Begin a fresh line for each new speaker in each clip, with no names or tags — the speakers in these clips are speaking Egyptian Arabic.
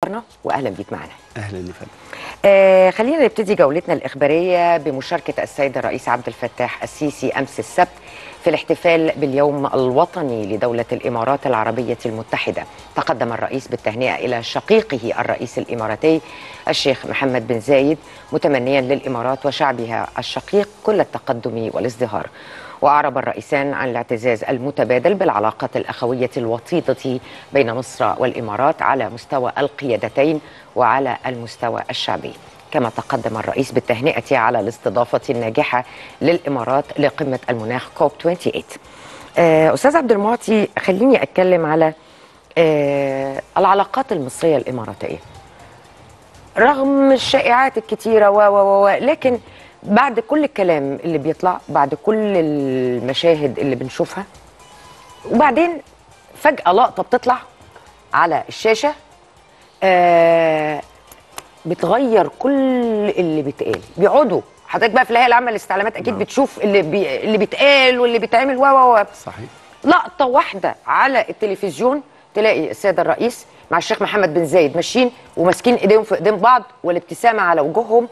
منورنا واهلا بيك معنا
اهلا يا فندم
آه خلينا نبتدي جولتنا الإخبارية بمشاركة السيد الرئيس عبد الفتاح السيسي أمس السبت في الاحتفال باليوم الوطني لدولة الإمارات العربية المتحدة تقدم الرئيس بالتهنئة إلى شقيقه الرئيس الإماراتي الشيخ محمد بن زايد متمنيا للإمارات وشعبها الشقيق كل التقدم والازدهار وأعرب الرئيسان عن الاعتزاز المتبادل بالعلاقات الأخوية الوطيدة بين مصر والإمارات على مستوى القيادتين وعلى المستوى الشعبي كما تقدم الرئيس بالتهنئة على الاستضافة الناجحة للإمارات لقمة المناخ كوب 28 آه، أستاذ عبد المعطي خليني أتكلم على آه، العلاقات المصرية الإماراتية رغم الشائعات الكتيرة و و و لكن بعد كل الكلام اللي بيطلع بعد كل المشاهد اللي بنشوفها وبعدين فجأة لقطة بتطلع على الشاشة آه بتغير كل اللي بيتقال بيقعدوا حضرتك بقى في الهيئة العامة للاستعلامات أكيد
نعم.
بتشوف اللي بي اللي بيتقال واللي بيتعمل و و و
صحيح
لقطة واحدة على التلفزيون تلاقي السيد الرئيس مع الشيخ محمد بن زايد ماشيين وماسكين ايديهم في ايدين بعض والابتسامة على وجوههم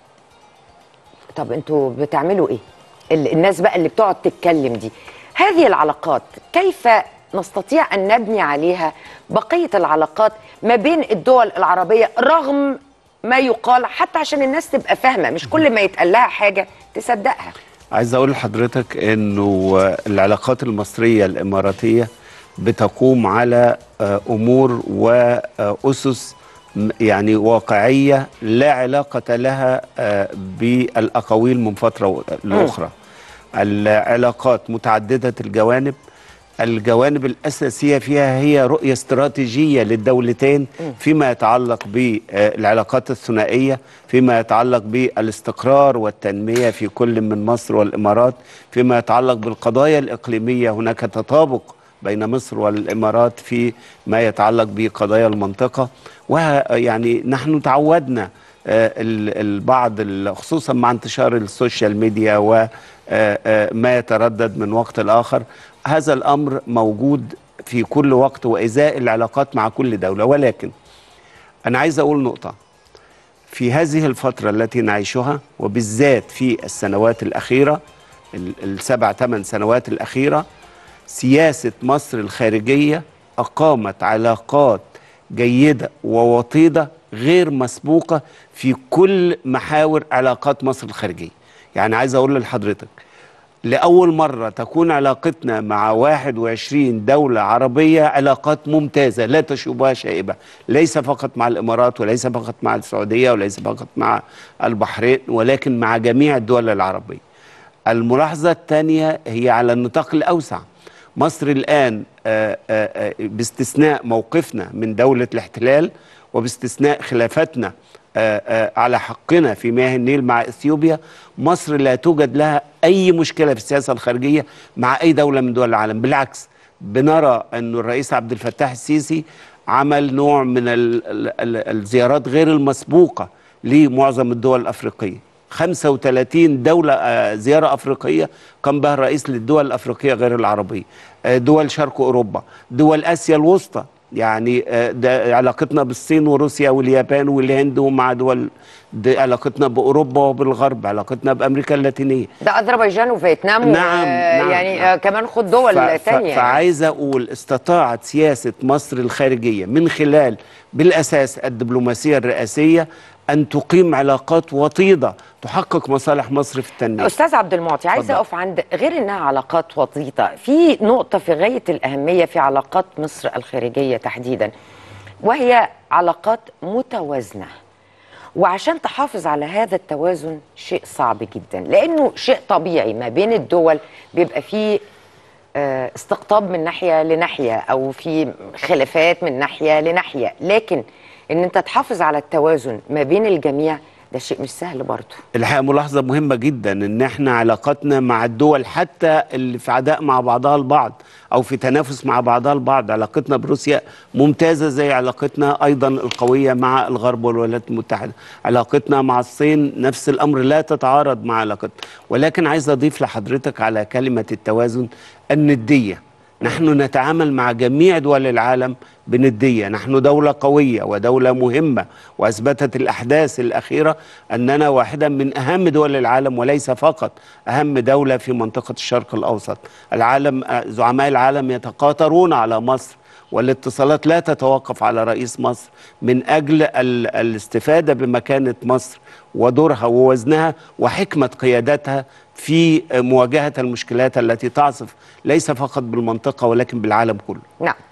طب انتوا بتعملوا ايه؟ ال- الناس بقى اللي بتقعد تتكلم دي هذه العلاقات كيف نستطيع ان نبني عليها بقية العلاقات ما بين الدول العربية رغم ما يقال حتى عشان الناس تبقى فاهمة مش كل ما يتقال لها حاجة تصدقها
عايز اقول لحضرتك انه العلاقات المصريه الاماراتيه بتقوم على آه، امور واسس م- يعني واقعيه لا علاقه لها آه، بالاقاويل من فتره لاخرى العلاقات متعدده الجوانب الجوانب الأساسية فيها هي رؤية استراتيجية للدولتين فيما يتعلق بالعلاقات الثنائية فيما يتعلق بالاستقرار والتنمية في كل من مصر والإمارات فيما يتعلق بالقضايا الإقليمية هناك تطابق بين مصر والإمارات في ما يتعلق بقضايا المنطقة ويعني نحن تعودنا آه، ال- البعض ال- خصوصا مع انتشار السوشيال ميديا وما يتردد من وقت لآخر هذا الأمر موجود في كل وقت وإزاء العلاقات مع كل دولة ولكن أنا عايز أقول نقطة في هذه الفترة التي نعيشها وبالذات في السنوات الأخيرة ال- السبع ثمان سنوات الأخيرة سياسة مصر الخارجية أقامت علاقات جيدة ووطيدة غير مسبوقة في كل محاور علاقات مصر الخارجية يعني عايز أقول لحضرتك لأول مرة تكون علاقتنا مع 21 دولة عربية علاقات ممتازة لا تشوبها شائبة ليس فقط مع الإمارات وليس فقط مع السعودية وليس فقط مع البحرين ولكن مع جميع الدول العربية الملاحظة الثانية هي على النطاق الأوسع مصر الآن آه، آه، آه، باستثناء موقفنا من دولة الاحتلال وباستثناء خلافاتنا آه، آه، على حقنا في مياه النيل مع اثيوبيا مصر لا توجد لها اي مشكله في السياسه الخارجيه مع اي دوله من دول العالم بالعكس بنرى أن الرئيس عبد الفتاح السيسي عمل نوع من ال ال ال الزيارات غير المسبوقه لمعظم الدول الافريقيه 35 دولة آه، زيارة أفريقية قام بها الرئيس للدول الأفريقية غير العربية آه، دول شرق أوروبا دول آسيا الوسطى يعني آه، ده علاقتنا بالصين وروسيا واليابان والهند ومع دول دي علاقتنا بأوروبا وبالغرب علاقتنا بأمريكا اللاتينية
ده اذربيجان وفيتنام
نعم،
و-
نعم،
يعني
نعم.
آه كمان خد دول
ف- ف-
تانية يعني.
فعايز اقول استطاعت سياسه مصر الخارجيه من خلال بالاساس الدبلوماسيه الرئاسيه ان تقيم علاقات وطيده تحقق مصالح مصر في التنميه
استاذ عبد المعطي عايزه
اتفضل.
اقف عند غير انها علاقات وطيده في نقطه في غايه الاهميه في علاقات مصر الخارجيه تحديدا وهي علاقات متوازنه وعشان تحافظ على هذا التوازن شيء صعب جدا لانه شيء طبيعي ما بين الدول بيبقى فيه آه، استقطاب من ناحيه لناحيه او في خلافات من ناحيه لناحيه لكن ان انت تحافظ على التوازن ما بين الجميع ده شيء مش سهل برضه
الحقيقه ملاحظه مهمه جدا ان احنا علاقاتنا مع الدول حتى اللي في عداء مع بعضها البعض او في تنافس مع بعضها البعض علاقتنا بروسيا ممتازه زي علاقتنا ايضا القويه مع الغرب والولايات المتحده علاقتنا مع الصين نفس الامر لا تتعارض مع علاقتنا ولكن عايز اضيف لحضرتك على كلمه التوازن النديه نحن نتعامل مع جميع دول العالم بندية نحن دولة قوية ودولة مهمة وأثبتت الأحداث الأخيرة أننا واحدة من أهم دول العالم وليس فقط أهم دولة في منطقة الشرق الأوسط العالم آه، زعماء العالم يتقاطرون على مصر والاتصالات لا تتوقف على رئيس مصر من أجل ال- الاستفادة بمكانة مصر ودورها ووزنها وحكمة قيادتها في مواجهة المشكلات التي تعصف ليس فقط بالمنطقة ولكن بالعالم كله
نعم